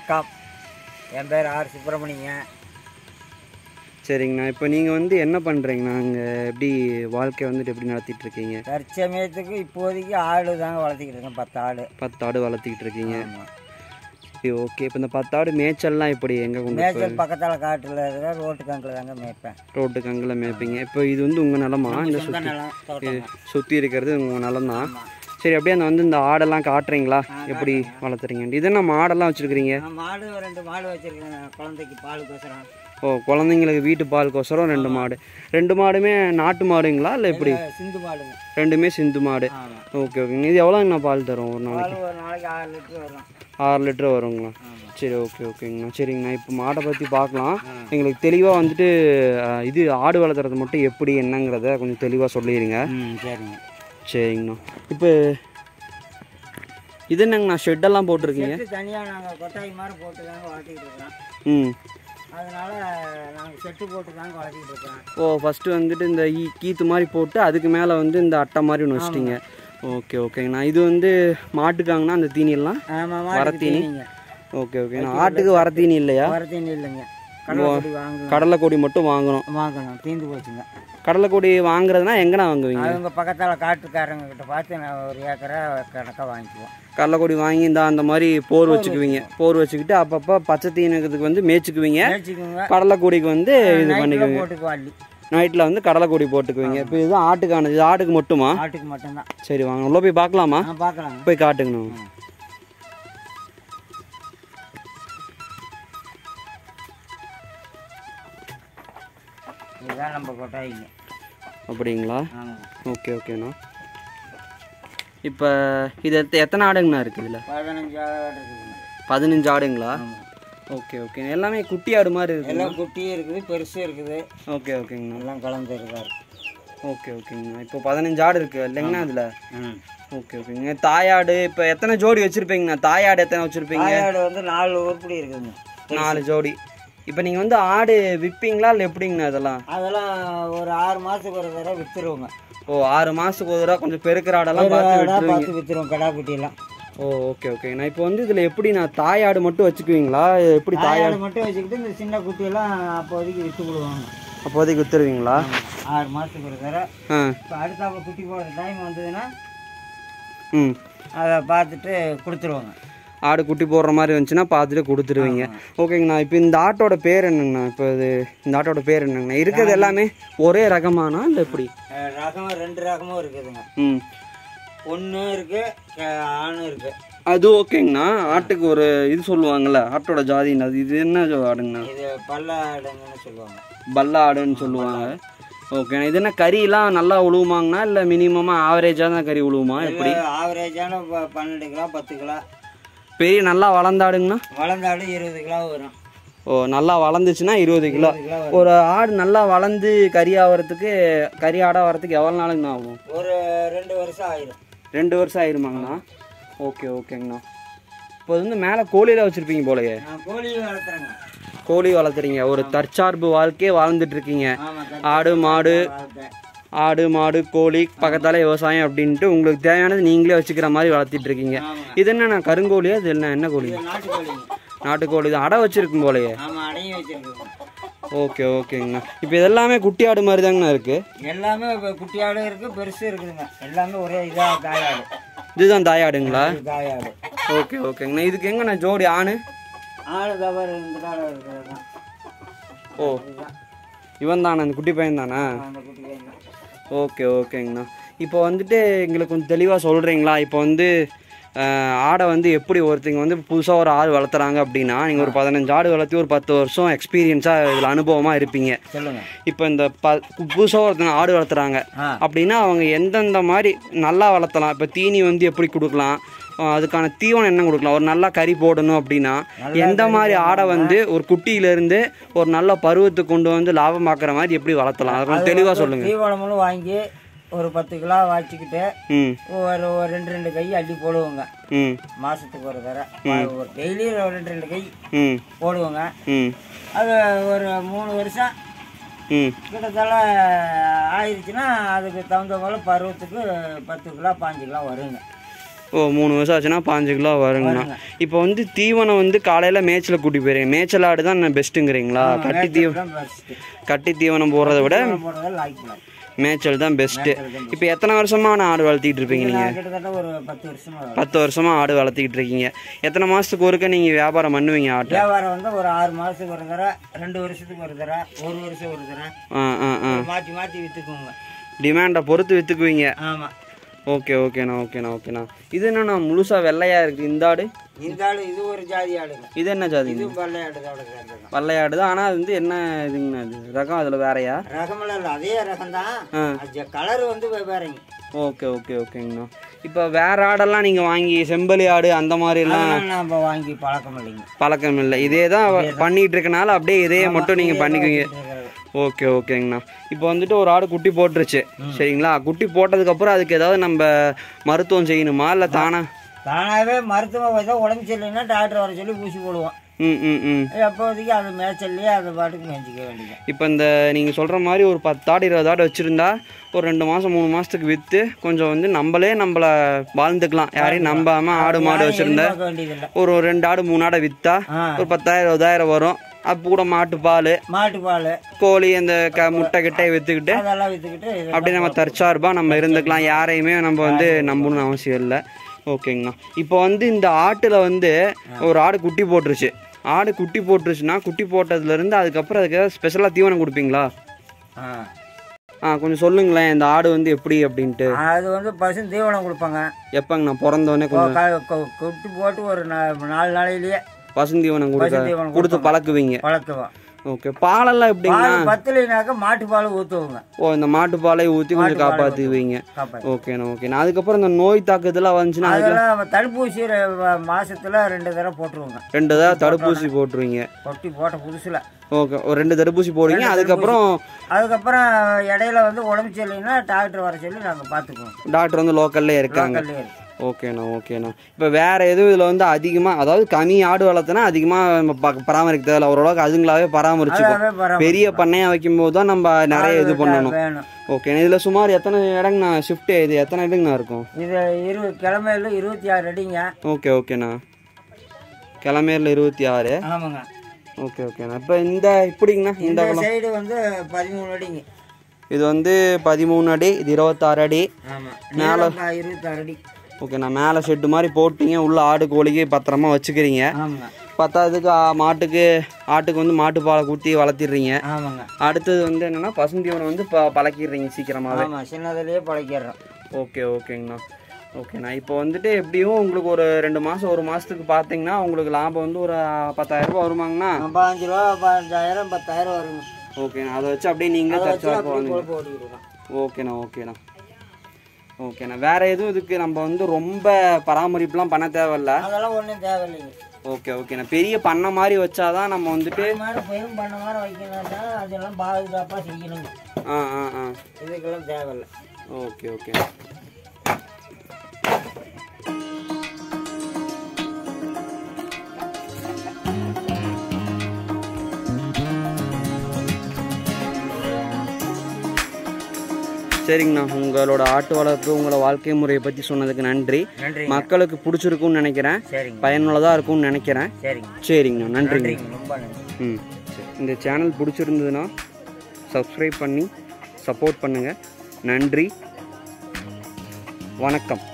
வணக்கம் என் பேர் ஆர் சுப்பிரமணிங்க சரிங்கண்ணா இப்போ நீங்கள் வந்து என்ன பண்ணுறீங்கண்ணா அங்கே எப்படி வாழ்க்கை வந்துட்டு எப்படி நடத்திட்டு இருக்கீங்க தற்சமயத்துக்கு இப்போதைக்கு ஆடு தாங்க வளர்த்திக்கிட்டு இருக்கேன் பத்து ஆடு பத்து ஆடு வளர்த்திக்கிட்டு இருக்கீங்க ஆமாம் சரி ஓகே இப்போ இந்த பத்து ஆடு மேய்ச்சல்லாம் எப்படி எங்கே கொண்டு போய் மேய்ச்சல் பக்கத்தில் காட்டில் இருக்கிற ரோட்டு கங்கில் தாங்க மேய்ப்பேன் ரோட்டுக்கு அங்கில் மேய்ப்பீங்க இப்போ இது வந்து உங்கள் நிலமா இந்த சொந்த சுற்றி நிலம் தோட்டம் சுற்றி இருக்கிறது உங்கள் நிலம் தான் சரி அப்படியே அந்த வந்து இந்த ஆடெல்லாம் காட்டுறீங்களா எப்படி வளர்த்துறீங்க இது என்ன மாடெல்லாம் வச்சுருக்கிறீங்க நான் மாடு ஒரு ரெண்டு மாடு வச்சிருக்கேன் குழந்தைக்கு பாலுக்கோசரம் ஓ குழந்தைங்களுக்கு வீட்டு பாலுக்கோசரம் ரெண்டு மாடு ரெண்டு மாடுமே நாட்டு மாடுங்களா இல்லை எப்படி சிந்து மாடுங்க ரெண்டுமே சிந்து மாடு ஆமாம் ஓகே ஓகேங்க இது எவ்வளோங்கண்ணா பால் தரும் ஒரு நாளைக்கு பால் ஒரு நாளைக்கு ஆறு லிட்டர் வரும் ஆறு லிட்டர் வருங்களா ஆமாம் சரி ஓகே ஓகேங்கண்ணா சரிங்கண்ணா இப்போ மாடை பற்றி பார்க்கலாம் எங்களுக்கு தெளிவாக வந்துட்டு அஹ், இது ஆடு வளர்த்துறது மட்டும் எப்படி என்னங்கிறத கொஞ்சம் தெளிவாக சொல்லிடுங்க ம் சரிங்க சரிங்கண்ணா இப்போ இது என்னங்கண்ணா ஷெட்டெல்லாம் போட்டிருக்கீங்க செட்டு தனியாக நாங்கள் கொட்டாய் மாதிரி போட்டு தாங்க வளர்த்திக்கிட்டு இருக்கிறோம் ம் அதனால நாங்கள் செட்டு போட்டு தாங்க வளர்த்திக்கிட்டு இருக்கிறோம் ஓ ஃபஸ்ட்டு வந்துட்டு இந்த ஈ கீத்து மாதிரி போட்டு அதுக்கு மேலே வந்து இந்த அட்டை மாதிரி ஒன்று வச்சிட்டிங்க ஓகே ஓகேங்கண்ணா இது வந்து மாட்டுக்காங்கண்ணா அந்த தீனியெல்லாம் ஆமாம் வரத்தீனி? வரத்தீனிங்க ஓகே ஓகேண்ணா ஆட்டுக்கு வர தீனி இல்லையா வரத்தீனி இல்லைங்க கடலைப்பொடி வாங்கணும் கடலைக்கொடி மட்டும் வாங்கணும் வாங்கணும் தீந்து போச்சுங்க கடலைக்கொடி வாங்குறதுனா எங்கண்ணா வாங்குவீங்க அவங்க பக்கத்தில் காட்டுக்காரங்க கிட்ட பார்த்து நான் ஒரு ஏக்கரை கணக்காக வாங்கிக்குவோம் கடலைக்கொடி வாங்கி இந்த அந்த மாதிரி போர் வச்சுக்குவீங்க போர் வச்சுக்கிட்டு அப்பப்போ பச்சை தீனத்துக்கு வந்து மேய்ச்சிக்குவீங்க மேய்ச்சிக்குங்க கடலைக்கொடிக்கு வந்து இது நைட்டில் பண்ணிக்குவீங்க போட்டுக்குவோம் அள்ளி நைட்டில் வந்து கடலைக்கொடி போட்டுக்குவீங்க இப்போ இதுதான் ஆட்டுக்கானது இது ஆட்டுக்கு மட்டுமா ஆட்டுக்கு மட்டும்தான் சரி வாங்க உள்ள போய் பார்க்கலாமா ஆ பார்க்கலாங்க போய் காட்டுங்கண்ணா இதுதான் நம்ம கொட்டாயிங்க அப்படிங்களா ஆமாங்க ஓகே ஓகேண்ணா இப்போ இது எத்த- எத்தனை ஆடுங்கண்ணா இருக்குது இதில் பதினஞ்சு ஆடு இருக்குதுங்க பதினஞ்சு ஆடுங்களா ஆமாம் ஓகே ஓகே எல்லாமே குட்டி ஆடு மாதிரி இருக்குங்களா எல்லாம் குட்டியும் இருக்குது பெருசும் இருக்குது ஓகே ஓகேங்கண்ணா எல்லாம் கலந்து இருக்காரு ஓகே ஓகேங்கண்ணா இப்போ பதினஞ்சு ஆடு இருக்குது இல்லைங்கண்ணா அதில் ம் ஓகே ஓகேங்க தாயாடு இப்போ எத்தனை ஜோடி வச்சுருப்பீங்கண்ணா தாயாடு எத்தனை வச்சுருப்பீங்க தாயாடு வந்து நாலு உருப்படி இருக்குதுங்க நாலு ஜோடி இப்போ நீங்கள் வந்து ஆடு விற்பீங்களா இல்லை எப்படிங்கண்ணா அதெல்லாம் அதெல்லாம் ஒரு ஆறு மாதத்துக்கு ஒரு தடவை விற்றுருவோங்க ஓ ஆறு மாதத்துக்கு ஒரு தடவை கொஞ்சம் பெருக்கிற ஆடெல்லாம் பார்த்து விட்டுருவீங்க பார்த்து விற்றுருவோம் கடா குட்டியெல்லாம் ஓ ஓகே ஓகேங்கண்ணா இப்போ வந்து இதில் எப்படி நான் தாயாடு மட்டும் வச்சுக்குவீங்களா எப்படி தாயாடு தாயாடு மட்டும் வச்சுக்கிட்டு இந்த சின்ன குட்டியெல்லாம் அப்போதைக்கு விற்று விடுவாங்க அப்போதைக்கு விற்றுருவீங்களா ஆறு மாதத்துக்கு ஒரு தடவை ஆ இப்போ அடுத்தாப்புல குட்டி போடுற டைம் வந்ததுன்னா ம் அதை பார்த்துட்டு கொடுத்துருவாங்க ஆடு குட்டி போடுற மாதிரி இருந்துச்சுன்னா பார்த்துட்டு கொடுத்துருவீங்க ஓகேங்கண்ணா இப்போ இந்த ஆட்டோட பேர் என்னங்கண்ணா இப்போ இது இந்த ஆட்டோட பேர் என்னங்கண்ணா இருக்கிறது எல்லாமே ஒரே ரகமானா இல்லை எப்படி அஹ் ரகம் ரெண்டு ரகமும் இருக்குதுங்க ம் ஒன்றும் இருக்கு அஹ் ஆணும் இருக்கு அது ஓகேங்கண்ணா ஆட்டுக்கு ஒரு இது சொல்லுவாங்கல்ல ஆட்டோட ஜாதின்னு அது இது என்ன ஜோ- ஆடுங்கண்ணா இது பல்லாடுங்கன்னு சொல்லுவாங்க பல்லா ஆடுன்னு சொல்லுவாங்க ஓகேண்ணா இது என்ன கறியெல்லாம் நல்லா உழுவுமாங்கண்ணா இல்லை மினிமமாக ஆவரேஜாக தான் கறி உழுவுமா எப்படி ஆவரேஜான ப- பன்னெண்டு கிலோ பத்து கிலோ பெரிய நல்லா வளர்ந்தாடுங்கண்ணா வளர்ந்தாலும் இருபது கிலோ வரும் ஓ நல்லா வளர்ந்துச்சுன்னா இருபது கிலோ இருபது கிலோ வரும் ஒரு ஆடு நல்லா வளர்ந்து கறி ஆகிறதுக்கு கறி ஆடாக வரதுக்கு எவ்வளோ நாளுங்கண்ணா ஆகும் ஒரு ரெண்டு வருஷம் ஆயிரும் ரெண்டு வருஷம் ஆயிருமாங்கண்ணா ஓகே ஓகேங்கண்ணா இப்போ வந்து மேலே கோழியில் வச்சுருப்பீங்க போலயே நான் கோழியும் வளர்த்துறேங்க கோழி வளர்த்துறீங்க ஒரு தற்சார்பு வாழ்க்கையே வாழ்ந்துட்டு இருக்கீங்க ஆமாம் ஆடு மாடு வளர்த்தேன் ஆடு மாடு கோழி பக்கத்தால விவசாயம் அப்படின்ட்டு உங்களுக்கு தேவையானது நீங்களே வச்சுக்கிற மாதிரி வளர்த்திட்டு இருக்கீங்க ஆமாங்க இது என்ன கருங்கோழியா இது என்ன என்ன கோழி இது நாட்டுக்கோழிங்க நாட்டுக்கோழி இது அடை வச்சிருக்கும் போலயே ஆமாம் அடையும் வச்சிருக்கோம் ஓகே ஓகேங்கண்ணா இப்போ இதெல்லாமே குட்டி ஆடு மாதிரி தாங்கண்ணா இருக்கு எல்லாமே இப்போ குட்டியாடும் இருக்கு பெருசும் இருக்குதுங்க எல்லாமே ஒரே இதாக தாயாடு இதுதான் தாயாடுங்களா இது தாயாடு ஓகே ஓகேங்கண்ணா இதுக்கு எங்கண்ணா ஜோடி ஆணு ஆடு தவறு இந்த காலம் இருக்கிறது தான் ஓ இவன் தானே அந்த குட்டி பையன் தானே அந்த குட்டி பையன் தான். ஓகே ஓகேங்கண்ணா இப்போ வந்துட்டு எங்களுக்கு கொஞ்சம் தெளிவாக சொல்கிறீங்களா இப்போ வந்து அஹ், ஆடை வந்து எப்படி ஒருத்தங்க வந்து புதுசாக ஒரு ஆடு வளர்த்துறாங்க அப்படின்னா நீங்கள் ஒரு பதினஞ்சு ஆடு வளர்த்தி ஒரு பத்து வருஷம் எக்ஸ்பீரியன்ஸாக இதில் அனுபவமாக இருப்பீங்க சொல்லுங்க இப்போ இந்த ப புதுசாக ஒருத்தங்க ஆடு வளர்த்துறாங்க ஆ அப்படின்னா அவங்க எந்தெந்த மாதிரி நல்லா வளர்த்தலாம் இப்போ தீனி வந்து எப்படி கொடுக்கலாம் அஹ், அதுக்கான தீவனம் என்ன கொடுக்கலாம் ஒரு நல்லா கறி போடணும் அப்படின்னா எந்த மாதிரி ஆடை வந்து ஒரு குட்டியிலேருந்து ஒரு நல்ல பருவத்துக்கு கொண்டு வந்து லாபம் பார்க்குற மாதிரி எப்படி வளர்த்தலாம் அதை கொஞ்சம் தெளிவாக சொல்லுங்கள் தீவனமும் வாங்கி ஒரு பத்து கிலோ வச்சுக்கிட்டு ம் ஒரு ஒரு ரெண்டு ரெண்டு கை அள்ளி போடுவோங்க ம் மாசத்துக்கு ஒரு தடவை ஒரு டெய்லி ஒரு ரெண்டு ரெண்டு கை ம் போடுவோங்க ம் அது ஒரு மூணு வருஷம் ம் கிட்டத்தட்ட ஆயிடுச்சுன்னா அதுக்கு தகுந்த போல பருவத்துக்கு பத்து கிலோ பாஞ்சு கிலோ வருங்க ஓ மூணு வருஷம் ஆச்சுன்னா பாஞ்சு கிலோ வருங்கண்ணா இப்போ வந்து தீவனம் வந்து காலையில் மேய்ச்சல கூட்டி போயிருங்க மேய்ச்சல் ஆடு தான் பெஸ்ட்டுங்கிறீங்களா கட்டி தீவனம் தான் பெஸ்ட்டு கட்டி தீவனம் போடுறத விட போடுறத லாய்க் பண்ணாது மேய்ச்சல் தான் பெஸ்ட்டு இப்போ எத்தனை வருஷமாக நான் ஆடு வளர்த்திட்டு இருப்பீங்க நீங்கள் நான் கிட்டத்தட்ட ஒரு பத்து வருஷமா வரும். பத்து வருஷமாக ஆடு வளர்த்திக்கிட்டு இருக்கீங்க எத்தனை மாதத்துக்கு ஒருக்க நீங்கள் வியாபாரம் பண்ணுவீங்க ஆட்டை வியாபாரம் வந்து ஒரு ஆறு மாதத்துக்கு ஒரு தடவை ரெண்டு வருஷத்துக்கு ஒரு தடவை ஒரு வருஷம் ஒரு தடவை ஆ ஆ ஆ மாற்றி மாற்றி விற்றுக்குவோங்க டிமாண்டை பொறுத்து விற்றுக்குவீங்க ஆமாம் ஓகே ஓகேண்ணா ஓகேண்ணா ஓகேண்ணா இது என்னண்ணா முழுசாக வெள்ளையாக இருக்குது இந்த ஆடு இந்த ஆடு இது ஒரு ஜாதி ஆடுங்க இது என்ன ஜாதிங்க இது வெள்ளையாடுதோட சேர்ந்தது வெள்ளையாடு தான் ஆனால் அது வந்து என்ன இதுங்கண்ணா இது ரகம் அதில் வேறையா ரகமெல்லாம் இல்லை அதே ரகம் தான் கலர் வந்து வெவ்வேறைங்க ஓகே ஓகே ஓகேங்கண்ணா இப்போ வேற ஆடெல்லாம் நீங்கள் வாங்கி செம்பலி ஆடு அந்த மாதிரிலாம் அதெல்லாம் நம்ம வாங்கி பழக்கம் இல்லைங்க பழக்கம் இல்லை இதே தான் பண்ணிட்டு இருக்கனால அப்படியே இதே மட்டும் நீங்கள் பண்ணிக்குவீங்க ஓகே ஓகேங்கண்ணா இப்போ வந்துட்டு ஒரு ஆடு குட்டி போட்டுருச்சு சரிங்களா குட்டி போட்டதுக்கப்புறம் அதுக்கு ஏதாவது நம்ம மருத்துவம் செய்யணுமா இல்லை தானா தானாகவே மருத்துவம் ஏதோ உடம்பு சரியில்லைன்னா டாக்டர் வர சொல்லி ஊசி போடுவோம் ம் ம் ம் எப்போதைக்கு அது மேய்ச்சல்லையே அது பாட்டுக்கு மேய்ச்சிக்க வேண்டியது இப்போ இந்த நீங்கள் சொல்கிற மாதிரி ஒரு பத்து ஆடு இருபது ஆடு வச்சுருந்தா ஒரு ரெண்டு மாதம் மூணு மாதத்துக்கு விற்று கொஞ்சம் வந்து நம்மளே நம்மள வாழ்ந்துக்கலாம் யாரையும் நம்பாமல் ஆடு மாடு வச்சுருந்தா பார்க்க வேண்டியதில்லை ஒரு ரெண்டு ஆடு மூணு ஆடை விற்றா ஆ ஒரு பத்தாயிரம் இருபதாயிரம் வரும் அப்போ கூட மாட்டு பால் மாட்டுப்பால் கோழி அந்த க முட்டை கிட்டே விற்றுக்கிட்டு அதெல்லாம் விற்றுக்கிட்டு இது அப்படியே நம்ம தற்சார்பாக நம்ம இருந்துக்கலாம் யாரையுமே நம்ம வந்து நம்பணும்னு அவசியம் இல்லை ஓகேங்கண்ணா இப்போ வந்து இந்த ஆட்டில் வந்து ஒரு ஆடு குட்டி போட்டுருச்சு ஆடு குட்டி போட்டுருச்சுன்னா குட்டி போட்டதுலேருந்து அதுக்கப்புறம் அதுக்கு ஏதாவது ஸ்பெஷலாக தீவனம் கொடுப்பீங்களா ஆ ஆ கொஞ்சம் சொல்லுங்களேன் இந்த ஆடு வந்து எப்படி அப்படின்ட்டு அது வந்து பசு தீவனம் கொடுப்பாங்க எப்போங்கண்ணா பிறந்தோடனே கொஞ்சம் க- க- கொட்டி போட்டு ஒரு நா- நாலு நாளையிலேயே பசுந்தீவனம் கொடுக்க தீவனம் கொடுத்து பழக்குவீங்க வளர்த்துவோம் ஓகே பாலெல்லாம் எப்படிங்கண்ணா பால் பத்துலைனாக்கா மாட்டு பால் ஊற்றுவோங்க ஓ இந்த மாட்டு பாலை ஊற்றி கொஞ்சம் காப்பாற்றுவீங்க காப்பாற்று ஓகேண்ணா ஓகேண்ணா அதுக்கப்புறம் இந்த நோய் தாக்குதெல்லாம் வந்துச்சுன்னா அதுக்கு அதெல்லாம் தடுப்பூசி ரெ- மாசத்துல ரெண்டு தடவை போட்டுருவோங்க ரெண்டு தடவை தடுப்பூசி போட்டுருவீங்க கொட்டி போட்ட புதுசுல ஓகே ஒரு ரெண்டு தடுப்பூசி போடுவீங்க அதுக்கப்புறம் அதுக்கப்புறம் இடையில வந்து உடம்பு சரியில்லைன்னா டாக்டர் வர சொல்லி நாங்கள் பார்த்துக்குவோம் டாக்டர் வந்து லோக்கல்லே இருக்காங்க லோக்கல்லே இருக்கு. ஓகேண்ணா ஓகேண்ணா இப்போ வேற எதுவும் இதில் வந்து அதிகமாக அதாவது கம்மி ஆடு வளர்த்தனா அதிகமாக நம்ம ப- பராமரிக்க தேவையில்ல ஓரளவுக்கு அதுங்களாவே பராமரிச்சுக்கும் அதாவே பராமரி- பெரிய பண்ணையாக வைக்கும்போது தான் நம்ம நிறைய இது பண்ணணும் வேணும் ஓகே இதில் சுமார் எத்தனை இடங்கண்ணா ஷிஃப்ட் இது எத்தனை இடங்கண்ணா இருக்கும் இது இரு கிழமையில இருபத்தி ஆறு அடிங்க ஓகே ஓகேண்ணா கிளமையில இருபத்தி ஆறு ஆமாங்க ஓகே ஓகேண்ணா இப்போ இந்த இப்படிங்கண்ணா இந்த இந்த அகலம் சைடு வந்து பதிமூணு அடிங்க இது வந்து பதிமூணு அடி இது இருபத்தாறு அடி ஆமாம் நீளம் ப- இருபத்தாறு அடி ஓகேண்ணா மேலே ஷெட்டு மாதிரி போட்டீங்க உள்ள ஆடு கோழிக்கு பத்திரமா வச்சுக்கிறீங்க ஆமாங்க பத்தாவதுக்கு ஆ, மாட்டுக்கு ஆட்டுக்கு வந்து மாட்டுப்பாலை ஊற்றி வளர்த்திடுறீங்க ஆமாங்க அடுத்தது வந்து என்னன்னா பசுந்தீவனம் வந்து ப பழக்கிடுறீங்க சீக்கிரமாகவே ஆமாம் சின்னதுலேயே பழக்கிடுறோம் ஓகே ஓகேங்கண்ணா ஓகேண்ணா இப்போ வந்துட்டு எப்படியும் உங்களுக்கு ஒரு ரெண்டு மாதம் ஒரு மாதத்துக்கு பார்த்தீங்கன்னா உங்களுக்கு லாபம் வந்து ஒரு பத்தாயிரம் ரூபாய் வருமாங்கண்ணா பாஞ்சு ரூபா பதினஞ்சாயிரம் பத்தாயிரம் வருங்க ஓகேண்ணா அதை வச்சு அப்படியே நீங்களே அதை வச்சு தச்சா அப்படியே போவீங்க கொழுப்பு ஓட்டிக்கிடுவோம் ஓகேண்ணா ஓகேண்ணா ஓகேண்ணா வேற எதுவும் இதுக்கு நம்ம வந்து ரொம்ப பராமரிப்புலாம் பண்ண தேவையில்ல அதெல்லாம் ஒன்றும் தேவையில்லைங்க ஓகே ஓகேண்ணா பெரிய பண்ணை மாதிரி வச்சாதான் நம்ம வந்துட்டு இது மாதிரி பெரும் பண்ண மாதிரி வைக்கணும்னா அதெல்லாம் பாதுகாப்பாக செய்யணுங்க ஆ ஆ ஆ இதுக்கெல்லாம் தேவையில்லை ஓகே ஓகே சரிங்கண்ணா உங்களோட ஆட்டு வளர்ப்பு உங்களோட வாழ்க்கை முறையை பற்றி சொன்னதுக்கு நன்றி நன்றி மக்களுக்கு பிடிச்சிருக்கும்னு நினைக்கிறேன் சரிங்க பயனுள்ளதாக இருக்கும்னு நினைக்கிறேன் சரிங்க சரிங்கண்ணா நன்றிங்க நன்றிங்க ரொம்ப நன்றி ம் சரி. இந்த சேனல் பிடிச்சிருந்ததுன்னா சப்ஸ்கிரைப் பண்ணி சப்போர்ட் பண்ணுங்கள் நன்றி வணக்கம்